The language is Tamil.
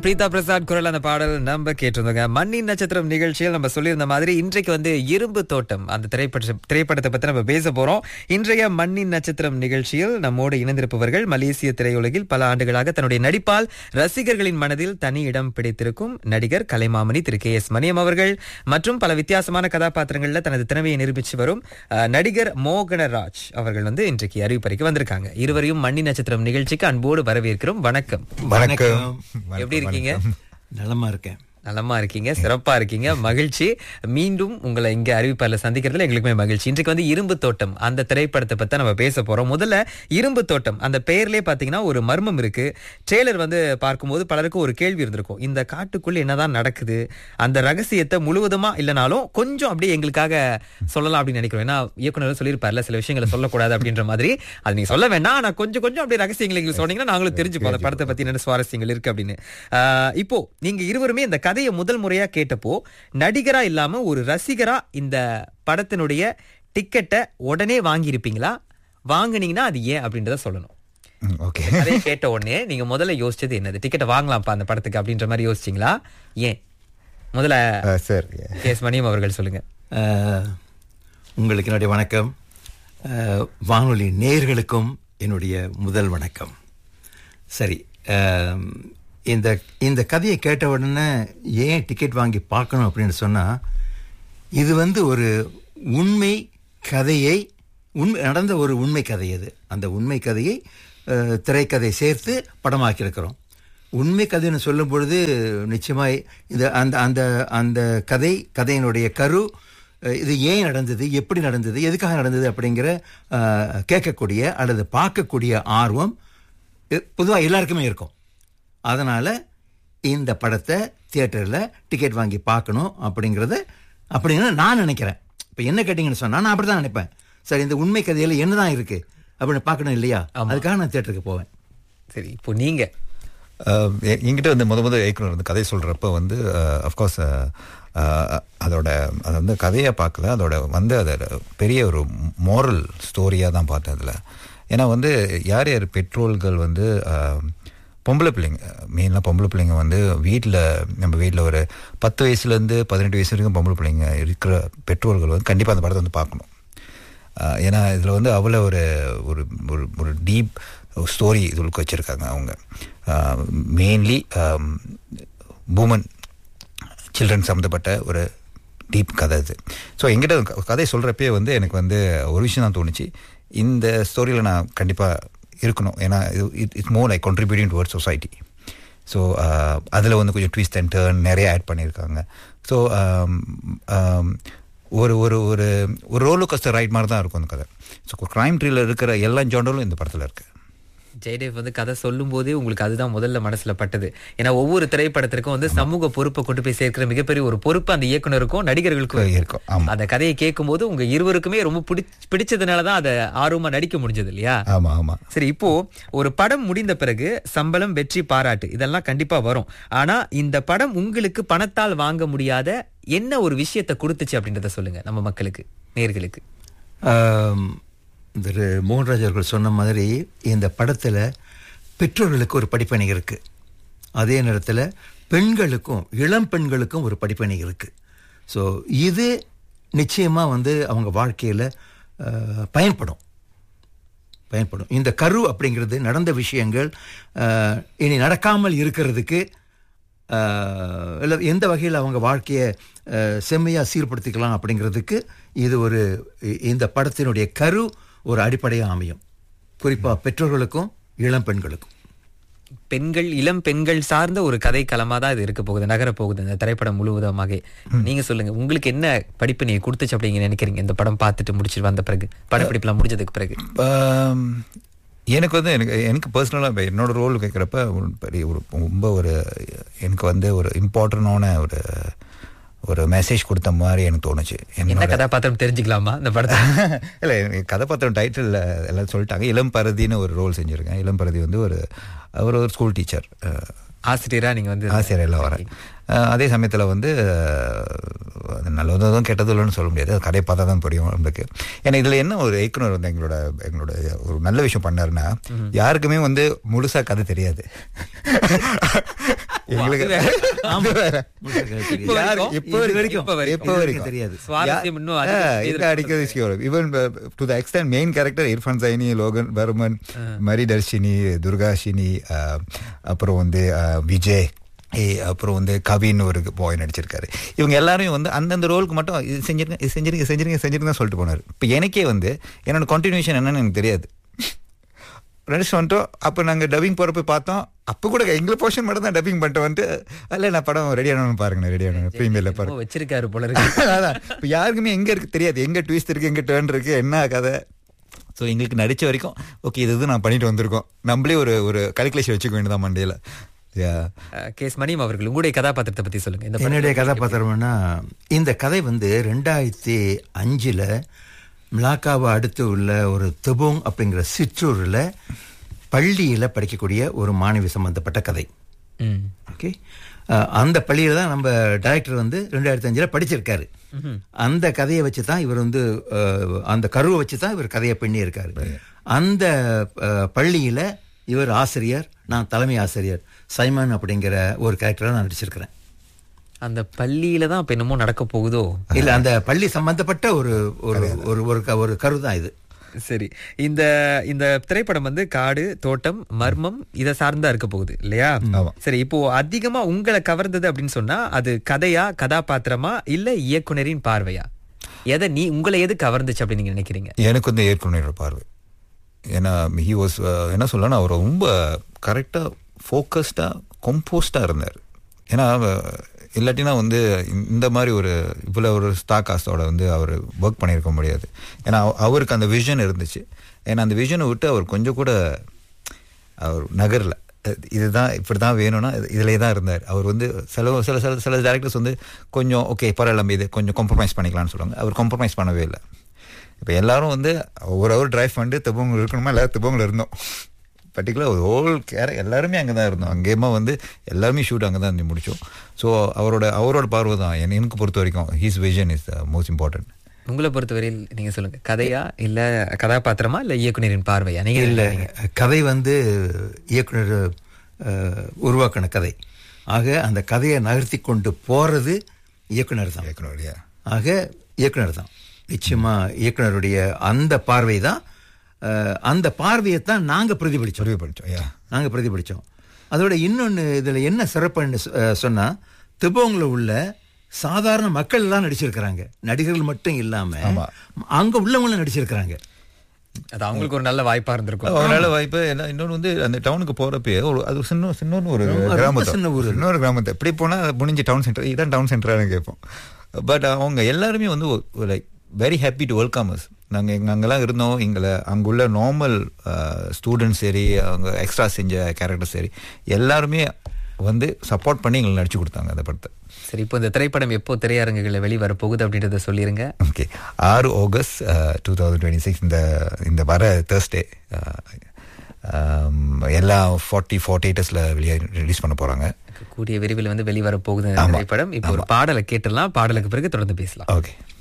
பிரீதா பிரசாத் குரல் அந்த பாடல் நம்ம கேட்டிருந்தோங்க மண்ணின் நட்சத்திரம் நிகழ்ச்சியில் நம்ம சொல்லியிருந்த மாதிரி இன்றைக்கு வந்து இரும்பு தோட்டம் அந்த திரைப்பட திரைப்படத்தை பத்தி நம்ம பேச போறோம் இன்றைய மண்ணின் நட்சத்திரம் நிகழ்ச்சியில் நம்மோடு இணைந்திருப்பவர்கள் மலேசிய திரையுலகில் பல ஆண்டுகளாக தன்னுடைய நடிப்பால் ரசிகர்களின் மனதில் தனி இடம் பிடித்திருக்கும் நடிகர் கலைமாமணி திரு கே எஸ் மணியம் அவர்கள் மற்றும் பல வித்தியாசமான கதாபாத்திரங்கள்ல தனது திறமையை நிரூபிச்சு வரும் அஹ், நடிகர் மோகனராஜ் அவர்கள் வந்து இன்றைக்கு அறிவிப்பறைக்கு வந்திருக்காங்க இருவரையும் மண்ணின் நட்சத்திரம் நிகழ்ச்சிக்கு அன்போடு வரவேற்கிறோம் வணக்கம் வணக்கம் எப்படி இருக்கீங்க நலமா இருக்கேன் நலமா இருக்கீங்க சிறப்பா இருக்கீங்க மகிழ்ச்சி மீண்டும் உங்களை இங்க அறிவிப்பாளர் சந்திக்கிறதுல எங்களுக்குமே மகிழ்ச்சி இன்றைக்கு வந்து இரும்பு தோட்டம் அந்த திரைப்படத்தை பத்தி நம்ம பேச போறோம் முதல்ல இரும்பு தோட்டம் அந்த பெயர்லயே பாத்தீங்கன்னா ஒரு மர்மம் இருக்கு ட்ரெய்லர் வந்து பார்க்கும்போது பலருக்கும் ஒரு கேள்வி இருந்திருக்கும் இந்த காட்டுக்குள்ள என்னதான் நடக்குது அந்த ரகசியத்தை முழுவதுமா இல்லைனாலும் கொஞ்சம் அப்படியே எங்களுக்காக சொல்லலாம் அப்படின்னு நினைக்கிறோம் ஏன்னா இயக்குனர் சொல்லியிருப்பார்ல சில விஷயங்களை சொல்லக்கூடாது அப்படின்ற மாதிரி அது நீங்க சொல்ல வேண்டாம் ஆனா கொஞ்சம் கொஞ்சம் அப்படியே ரகசியங்களை எங்களுக்கு சொன்னீங்கன்னா நாங்களும் தெரிஞ்சுப்போம் அந்த படத்தை பத்தி என்ன சுவாரஸ்யங்கள் இருக்கு அப்படின்னு ஆஹ் இப்போ நீங்க இருவருமே இந்த கதையை முதல் முறையா கேட்டப்போ நடிகரா இல்லாம ஒரு ரசிகரா இந்த படத்தினுடைய டிக்கெட்டை உடனே வாங்கியிருப்பீங்களா வாங்குனீங்கன்னா அது ஏன் அப்படின்றத சொல்லணும் ஓகே கதையை கேட்ட உடனே நீங்க முதல்ல யோசிச்சது என்னது டிக்கெட்டை வாங்கலாம்ப்பா அந்த படத்துக்கு அப்படின்ற மாதிரி யோசிச்சீங்களா ஏன் முதல்ல சார் கேஸ் மணியம் அவர்கள் சொல்லுங்க அஹ், உங்களுக்கு என்னுடைய வணக்கம் அஹ், வானொலி நேயர்களுக்கும் என்னுடைய முதல் வணக்கம் சரி அஹ், இந்த இந்த கதையை கேட்ட உடனே ஏன் டிக்கெட் வாங்கி பார்க்கணும் அப்படின்னு சொன்னா இது வந்து ஒரு உண்மை கதையை உண்மை நடந்த ஒரு உண்மை கதை அது அந்த உண்மை கதையை அஹ், திரைக்கதை சேர்த்து படமாக்கியிருக்கிறோம் உண்மை கதைன்னு சொல்லும் பொழுது நிச்சயமாய் இது அந்த அந்த அந்த கதை கதையினுடைய கரு அஹ், இது ஏன் நடந்தது எப்படி நடந்தது எதுக்காக நடந்தது அப்படிங்கிற அஹ், கேட்கக்கூடிய அல்லது பார்க்கக்கூடிய ஆர்வம் பொதுவாக எல்லாருக்குமே இருக்கும் அதனால் இந்த படத்தை தியேட்டரில் டிக்கெட் வாங்கி பார்க்கணும் அப்படிங்கிறத அப்படின்னு நான் நினைக்கிறேன் இப்போ என்ன கேட்டிங்கன்னு சொன்னால் நான் அப்படி தான் நினைப்பேன் சரி இந்த உண்மை கதையில் என்ன தான் இருக்குது அப்படின்னு பார்க்கணும் இல்லையா அதுக்காக நான் தியேட்டருக்கு போவேன் சரி இப்போ நீங்க என்கிட்ட வந்து முத முத இயக்குனர் வந்து கதை சொல்றப்ப வந்து அஃப்கோர்ஸ் அதோட அது வந்து கதையை பார்க்கல அதோட வந்து அதோட பெரிய ஒரு மோரல் ஸ்டோரியாக தான் பார்த்தேன் அதில் ஏன்னா வந்து யார் யார் பெட்ரோல்கள் வந்து அஹ், பொம்பளை பிள்ளைங்க மெயினாக பொம்பளை பிள்ளைங்க வந்து வீட்டில் நம்ம வீட்டில் ஒரு பத்து வயசுலேருந்து பதினெட்டு வயசு வரைக்கும் பொம்பளை பிள்ளைங்க இருக்கிற பெட்ரோல்கள் வந்து கண்டிப்பாக அந்த படத்தை வந்து பார்க்கணும் ஆஹ் ஏன்னா இதில் வந்து அவ்வளோ ஒரு ஒரு ஒரு ஒரு டீப் ஸ்டோரி இதுக்கு வச்சுருக்காங்க அவங்க மெயின்லி பூமன் சில்ட்ரன் சம்மந்தப்பட்ட ஒரு டீப் கதை இது ஸோ எங்கிட்ட க- கதை சொல்கிறப்பே வந்து எனக்கு வந்து ஒரு விஷயம் தான் தோணுச்சு இந்த ஸ்டோரியில் நான் கண்டிப்பாக இருக்கணும் ஏன்னா இது it's more like contributing towards society so அதில் வந்து கொஞ்சம் ட்விஸ்ட் அண்ட் டேர்ன் நிறைய ஆட் பண்ணியிருக்காங்க ஸோ ஒரு ஒரு ஒரு ஒரு ரோலு கஸ்டர் ரைட் மாதிரி தான் இருக்கும் அந்த கதை ஸோ க்ரைம் த்ரில்லர் இருக்கிற எல்லா ஜாண்டலும் இந்த படத்தில் இருக்கு ஜெயதேவ் வந்து கதை சொல்லும் போதே உங்களுக்கு அதுதான் முதல்ல மனசுல பட்டது ஏன்னா ஒவ்வொரு திரைப்படத்திற்கும் வந்து சமூக பொறுப்பை கொண்டு போய் சேர்க்கிற மிகப்பெரிய ஒரு பொறுப்பு அந்த இயக்குனருக்கும் நடிகர்களுக்கும் இருக்கு. இருக்கும் ஆமாம் அந்த கதையை கேட்கும் போது உங்க இருவருக்குமே ரொம்ப பிடிச் பிடிச்சதுனாலதான் அதை ஆர்வமா நடிக்க முடிஞ்சது இல்லையா ஆமாம் ஆமாம் சரி இப்போ ஒரு படம் முடிந்த பிறகு சம்பளம் வெற்றி பாராட்டு இதெல்லாம் கண்டிப்பா வரும் ஆனா இந்த படம் உங்களுக்கு பணத்தால் வாங்க முடியாத என்ன ஒரு விஷயத்தை கொடுத்துச்சு அப்படின்றத சொல்லுங்க நம்ம மக்களுக்கு நேர்களுக்கு ஆம், திரு மோகன்ராஜ் அவர்கள் சொன்ன மாதிரி இந்த படத்தில் பெற்றோர்களுக்கு ஒரு படிப்பணி இருக்கு அதே நேரத்தில் பெண்களுக்கும் இளம் பெண்களுக்கும் ஒரு படிப்பணி இருக்கு ஸோ இது நிச்சயமாக வந்து அவங்க வாழ்க்கையில் பயன்படும் பயன்படும் இந்த கரு அப்படிங்கிறது நடந்த விஷயங்கள் அஹ், இனி நடக்காமல் இருக்கிறதுக்கு அஹ், இல்லை எந்த வகையில் அவங்க வாழ்க்கையை செம்மையாக சீர்படுத்திக்கலாம் அப்படிங்கிறதுக்கு இது ஒரு இ- இந்த படத்தினுடைய கரு ஒரு அடிப்படையாக அமையும் குறிப்பாக பெற்றோர்களுக்கும் இளம் பெண்களுக்கும் பெண்கள் இளம் பெண்கள் சார்ந்த ஒரு கதை களமா தான் இது இருக்க போகுது நகர போகுது இந்த திரைப்படம் முழுவதுமாக நீங்க சொல்லுங்க உங்களுக்கு என்ன படிப்பு நீங்க கொடுத்துச்சு அப்படிங்க நினைக்கிறீங்க இந்த படம் பார்த்துட்டு முடிச்சிட்டு வந்த பிறகு படப்பிடிப்புலாம் முடிஞ்சதுக்கு பிறகு ஆம், எனக்கு வந்து எனக்கு எனக்கு பர்சனலாக என்னோட ரோல் கேட்குறப்ப பெரிய ஒரு ரொம்ப ஒரு எனக்கு வந்து ஒரு இம்பார்ட்டண்டான ஒரு ஒரு மெசேஜ் கொடுத்த மாதிரி எனக்கு தோணுச்சு என்ன என்னோட கதாபாத்திரம் தெரிஞ்சுக்கலாமா இந்த படத்தை இல்லை எனக்கு கதாபாத்திரம் டைட்டில் எல்லாம் சொல்லிட்டாங்க இளம் பரதின்னு ஒரு ரோல் செஞ்சுருக்கேன் இளம் பரதி வந்து ஒரு அவர் ஒரு ஸ்கூல் டீச்சர் ஆசிரியரா நீங்க வந்து ஆசிரியர் எல்லாம் வரேன் அஹ் அதே சமயத்தில் வந்து அஹ், அது நல்லதும் கெட்டதும் இல்லைன்னு சொல்ல முடியாது அது கதையை பார்த்தா தான் புரியும் நம்மளுக்கு ஏன்னா இதில் என்ன ஒரு இயக்குனர் வந்து எங்களோட எங்களோட ஒரு நல்ல விஷயம் பண்ணாருன்னா யாருக்குமே வந்து முழுசா கதை தெரியாது எங்களுக்கு ஆமா. அது வேற. உங்களுக்கு அது தெரியாது. இப்ப யாரு- வரைக்கும்? இப்ப வரைக்கும் இப்ப வரைக்கும். இப்ப வரைக்கும் தெரியாது. சுவாரஸ்யம் இன்னும் யா- அதிகம் ஆ, எங்க அடிக்கிறது விஷயம் even to the extent main character Irfan Saini Logan Barman Maridharshini Durgashini ஆ, அப்புறம் வந்து ஆ, விஜய் ஏ, அப்புறம் வந்து கவின்னு ஒரு பாய் நடிச்சிருக்காரு இவங்க எல்லாரும் வந்து அந்தந்த ரோலுக்கு மட்டும் இது செஞ்சிருங்க இது செஞ்சிருங்க இது செஞ்சிருங்க செஞ்சிருங்க சொல்லிட்டு போனார் இப்போ எனக்கே வந்து என்னோட கண்டினியூஷன் என்னன்னு எனக்கு தெரியாது நடிச்சு வந்துட்டோம் அப்போ நாங்கள் டப்பிங் போகிறப்ப பார்த்தோம் அப்போ கூட எங்களுக்கு போர்ஷன் மட்டும் தான் டப்பிங் பண்ணிட்டு வந்துட்டு அல்ல நான் படம் ரெடி ஆனவனு பாருங்க ரெடி ஆனவன் ப்ரீமியரில் பாருங்க என்னமோ வச்சிருக்காரு போல இருக்கு அதான் இப்போ யாருக்குமே எங்கே இருக்கு தெரியாது எங்கே ட்விஸ்ட் இருக்கு எங்கே டேர்ன் இருக்கு என்ன கதை ஸோ எங்களுக்கு நடிச்ச வரைக்கும் ஓகே இது இது நான் பண்ணிட்டு வந்திருக்கோம் நம்மளே ஒரு ஒரு கல்குலேஷன் வச்சுக்க வேண்டியதான் மண்டேல அஹ், கேஸ் மணியம் அவர்கள் உங்களுடைய கதாபாத்திரத்தை பத்தி சொல்லுங்க இந்த படத்துல என்னுடைய கதாபாத்திரம்னா இந்த கதை வந்து ரெண்டாயிரத்தி அஞ்சில் மிலாக்காவை அடுத்து உள்ள ஒரு துபோங் அப்படிங்கிற சிற்றூரில் பள்ளியில் படிக்கக்கூடிய ஒரு மாணவி சம்பந்தப்பட்ட கதை ம். ஓகே அஹ், அந்த பள்ளியில் தான் நம்ம டைரக்டர் வந்து ரெண்டாயிரத்தி அஞ்சில் படிச்சிருக்காரு அந்த கதையை வச்சு தான் இவர் வந்து அஹ், அந்த கருவை வச்சு தான் இவர் கதையை பண்ணியிருக்காரு அந்த அஹ், பள்ளியில் இவர் ஆசிரியர் நான் தலைமை ஆசிரியர் சைமன் அப்படிங்கிற ஒரு கேரக்டரை நான் நடிச்சிருக்கிறேன் அந்த பள்ளியில தான் இப்ப என்னமோ நடக்க போகுதோ இல்ல அந்த பள்ளி சம்பந்தப்பட்ட ஒரு ஒரு ஒரு ஒரு க- ஒரு கரு தான் இது சரி இந்த இந்த திரைப்படம் வந்து காடு தோட்டம் மர்மம் இத சார்ந்தா இருக்க போகுது இல்லையா சரி இப்போ அதிகமா உங்களை கவர்ந்தது அப்படின்னு சொன்னா அது கதையா கதாபாத்திரமா இல்ல இயக்குனரின் பார்வையா எதை நீ உங்களை எது கவர்ந்துச்சு அப்படின்னு நீங்க நினைக்கிறீங்க எனக்கு வந்து ஏற்கனவே பார்வை ஏன்னா ஹி வாஸ் என்ன சொல்லணும் அவர் ரொம்ப கரெக்டாக ஃபோக்கஸ்டாக கம்போஸ்டாக இருந்தார் ஏன்னா அஹ், இல்லாட்டினா வந்து இந்த- இந்த மாதிரி ஒரு இவ்வளோ ஒரு ஸ்டாக் காஸ்டோட வந்து அவர் ஒர்க் பண்ணியிருக்க முடியாது ஏன்னா அவ- அவருக்கு அந்த விஷன் இருந்துச்சு ஏன்னா அந்த விஷனை விட்டு அவர் கொஞ்சம் கூட அவர் நகரில் இதுதான் இப்படி தான் வேணும்னா இதிலே தான் இருந்தார் அவர் வந்து சில சில சில சில டேரக்டர்ஸ் வந்து கொஞ்சம் ஓகே பரவாயில்ல இது கொஞ்சம் காம்ப்ரமைஸ் பண்ணிக்கலாம்னு சொல்லுவாங்க அவர் காம்ப்ரமைஸ் பண்ணவே இல்லை இப்போ எல்லாரும் வந்து ஒரு ஹவர் டிரைவ் பண்ணிட்டு திபோங்கில் இருக்கணுமா எல்லாரும் திபோங்கில் இருந்தோம் பர்டிகுலர் ஒரு ஹோல் கேர எல்லாருமே அங்கே தான் இருந்தோம் அங்கேயுமா வந்து எல்லாருமே ஷூட் அங்கே தான் முடிச்சோம் ஸோ அவரோட அவரோட பார்வை தான் என்ன- எனக்கு பொறுத்த வரைக்கும் his vision is the most important உங்களை பொறுத்தவரையில் நீங்க சொல்லுங்க கதையா இல்ல கதாபாத்திரமா இல்ல இயக்குனரின் பார்வையா நீங்க இல்ல கதை வந்து இயக்குனர் அஹ், உருவாக்கின கதை ஆக அந்த கதையை நகர்த்தி கொண்டு போறது இயக்குனர் தான் இயக்குனருடைய ஆக இயக்குனர் தான் நிச்சயமா இயக்குனருடைய அந்த பார்வை தான் அஹ், அந்த பார்வையை தான் நாங்க பிரதிபலிச்சோம் சொல்லி படித்தோம் யா நாங்க பிரதிபலிச்சோம் அதோட இன்னொன்னு இதுல என்ன சிறப்புன்னு சொ- அஹ், சொன்னா திபோங்ல உள்ள சாதாரண மக்கள் எல்லாம் நடிச்சிருக்கிறாங்க நடிகர்கள் மட்டும் இல்லாம அங்க உள்ளவங்களும் நடிச்சிருக்கிறாங்க அது அவங்களுக்கு ஒரு நல்ல வாய்ப்பா இருந்திருக்கும் அவரால் வாய்ப்பு என்ன இன்னொன்று வந்து அந்த டவுனுக்கு போகிறப்பே ஒரு அது சின்ன சின்ன ஒரு ரொம்ப கிராமத்தை சின்ன ஊரு. இன்னொரு கிராமத்தை இப்படி போனால் முடிஞ்சு டவுன் சென்டர் இதான் டவுன் சென்டரானு கேட்போம் பட் அவங்க எல்லாருமே வந்து like very happy to welcome us நாங்கள் எங்கள் அங்கெல்லாம் இருந்தோம் எங்களை அங்குள்ள நார்மல் ஸ்டூடெண்ட்ஸ் சரி அவங்க எக்ஸ்ட்ரா செஞ்ச கேரக்டர் சரி எல்லாருமே வந்து சப்போர்ட் பண்ணி எங்களுக்கு நடிச்சு கொடுத்தாங்க அந்த படத்தை சரி இப்போ இந்த திரைப்படம் எப்போ திரையரங்குகளில் வெளிவர போகுது அப்படின்றத சொல்லிருங்க ஓகே ஆறு August two thousand twenty six இந்த இந்த வர தேர்ஸ்டே எல்லா ஃபார்ட்டி ஃபார்ட்டி எயிட்டஸில் வெளியே ரிலீஸ் பண்ண போகிறாங்க கூடிய விரைவில் வந்து வெளிவர போகுது இந்த திரைப்படம் இப்போ ஒரு பாடலை கேட்டுடலாம் பாடலுக்கு பிறகு தொடர்ந்து பேசலாம் ஓகே